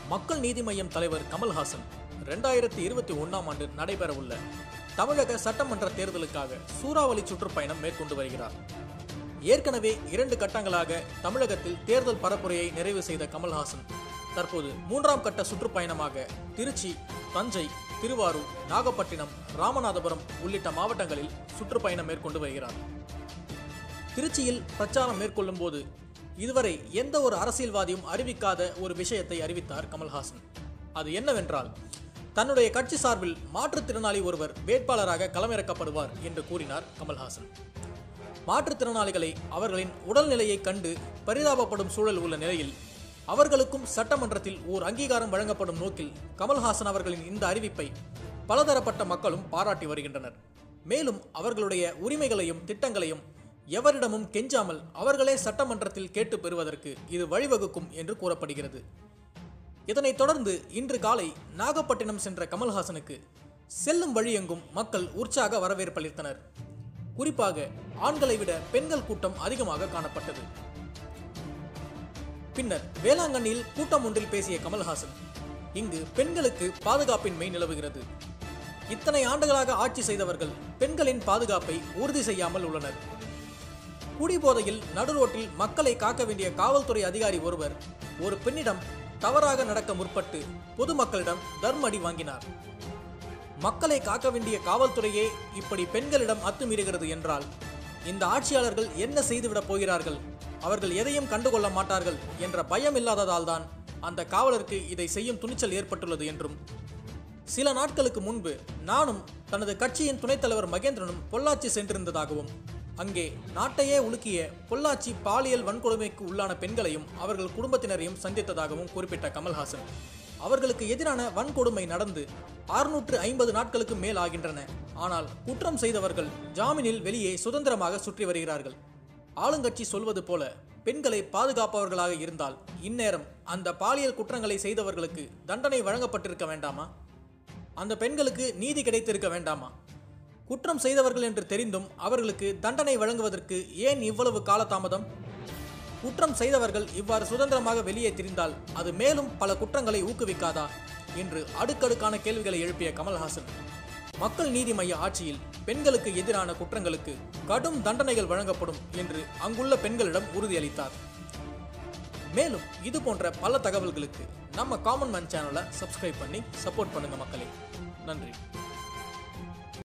மக்கள் நீதி மய்யம் தலைவர் கமல்ஹாசன் ரெண்டாயிரத்தி இருபத்தி ஒன்னாம் ஆண்டு நடைபெறவுள்ள தமிழக சட்டமன்ற தேர்தலுக்காக சூறாவளி சுற்றுப்பயணம் மேற்கொண்டு வருகிறார் ஏற்கனவே இரண்டு கட்டங்களாக தமிழகத்தில் தேர்தல் பரப்புரையை நிறைவு செய்த கமல்ஹாசன் தற்போது மூன்றாம் கட்ட சுற்றுப்பயணமாக திருச்சி தஞ்சை திருவாரூர் நாகப்பட்டினம் ராமநாதபுரம் உள்ளிட்ட மாவட்டங்களில் சுற்றுப்பயணம் மேற்கொண்டு வருகிறார் திருச்சியில் பிரச்சாரம் மேற்கொள்ளும் போது இதுவரை எந்த ஒரு அரசியல்வாதியும் அறிவிக்காத ஒரு விஷயத்தை அறிவித்தார் கமல்ஹாசன் அது என்னவென்றால் தன்னுடைய கட்சி சார்பில் மாற்றுத்திறனாளி ஒருவர் வேட்பாளராக களமிறக்கப்படுவார் என்று கூறினார் கமல்ஹாசன் மாற்றுத்திறனாளிகளை அவர்களின் உடல்நிலையை கண்டு பரிதாபப்படும் சூழல் உள்ள நிலையில் அவர்களுக்கும் சட்டமன்றத்தில் ஓர் அங்கீகாரம் வழங்கப்படும் நோக்கில் கமல்ஹாசன் அவர்களின் இந்த அறிவிப்பை பலதரப்பட்ட மக்களும் பாராட்டி வருகின்றனர் மேலும் அவர்களுடைய உரிமைகளையும் திட்டங்களையும் எவரிடமும் கெஞ்சாமல் அவர்களே சட்டமன்றத்தில் கேட்டு பெறுவதற்கு இது வழிவகுக்கும் என்று கூறப்படுகிறது இதனைத் தொடர்ந்து இன்று காலை நாகப்பட்டினம் சென்ற கமல்ஹாசனுக்கு செல்லும் வழியெங்கும் மக்கள் உற்சாக வரவேற்பளித்தனர் குறிப்பாக ஆண்களை விட பெண்கள் கூட்டம் அதிகமாக காணப்பட்டது பின்னர் வேளாங்கண்ணியில் கூட்டம் ஒன்றில் பேசிய கமல்ஹாசன் இங்கு பெண்களுக்கு பாதுகாப்பின்மை நிலவுகிறது இத்தனை ஆண்டுகளாக ஆட்சி செய்தவர்கள் பெண்களின் பாதுகாப்பை உறுதி செய்யாமல் உள்ளனர் குடிபோதையில் நடுரோட்டில் மக்களை காக்க வேண்டிய காவல்துறை அதிகாரி ஒருவர் ஒரு பெண்ணிடம் தவறாக நடக்க முற்பட்டு பொதுமக்களிடம் தர்மடி வாங்கினார் மக்களை காக்க வேண்டிய காவல்துறையே இப்படி பெண்களிடம் அத்துமீறுகிறது என்றால் இந்த ஆட்சியாளர்கள் என்ன செய்துவிடப் போகிறார்கள் அவர்கள் எதையும் கண்டுகொள்ள மாட்டார்கள் என்ற பயம் இல்லாததால் தான் அந்த காவலருக்கு இதை செய்யும் துணிச்சல் ஏற்பட்டுள்ளது என்றும் சில நாட்களுக்கு முன்பு நானும் தனது கட்சியின் துணைத் தலைவர் மகேந்திரனும் பொள்ளாச்சி சென்றிருந்ததாகவும் அங்கே நாட்டையே உலுக்கிய பொள்ளாச்சி பாலியல் வன்கொடுமைக்கு உள்ளான பெண்களையும் அவர்கள் குடும்பத்தினரையும் சந்தித்ததாகவும் குறிப்பிட்ட கமல்ஹாசன் அவர்களுக்கு எதிரான வன்கொடுமை நடந்து அறுநூற்று ஐம்பது நாட்களுக்கு மேல் ஆகின்றன ஆனால் குற்றம் செய்தவர்கள் ஜாமீனில் வெளியே சுதந்திரமாக சுற்றி வருகிறார்கள் ஆளுங்கட்சி சொல்வது போல பெண்களை பாதுகாப்பவர்களாக இருந்தால் இந்நேரம் அந்த பாலியல் குற்றங்களை செய்தவர்களுக்கு தண்டனை வழங்கப்பட்டிருக்க வேண்டாமா அந்த பெண்களுக்கு நீதி கிடைத்திருக்க வேண்டாமா குற்றம் செய்தவர்கள் என்று தெரிந்தும் அவர்களுக்கு தண்டனை வழங்குவதற்கு ஏன் இவ்வளவு காலதாமதம் குற்றம் செய்தவர்கள் இவ்வாறு சுதந்திரமாக வெளியே திரிந்தால் அது மேலும் பல குற்றங்களை ஊக்குவிக்காதா என்று அடுக்கடுக்கான கேள்விகளை எழுப்பிய கமல்ஹாசன் மக்கள் நீதி மைய ஆட்சியில் பெண்களுக்கு எதிரான குற்றங்களுக்கு கடும் தண்டனைகள் வழங்கப்படும் என்று அங்குள்ள பெண்களிடம் உறுதியளித்தார் மேலும் இது போன்ற பல தகவல்களுக்கு நம்ம காமன் மேன் சேனலை சப்ஸ்கிரைப் பண்ணி சப்போர்ட் பண்ணுங்க மக்களே நன்றி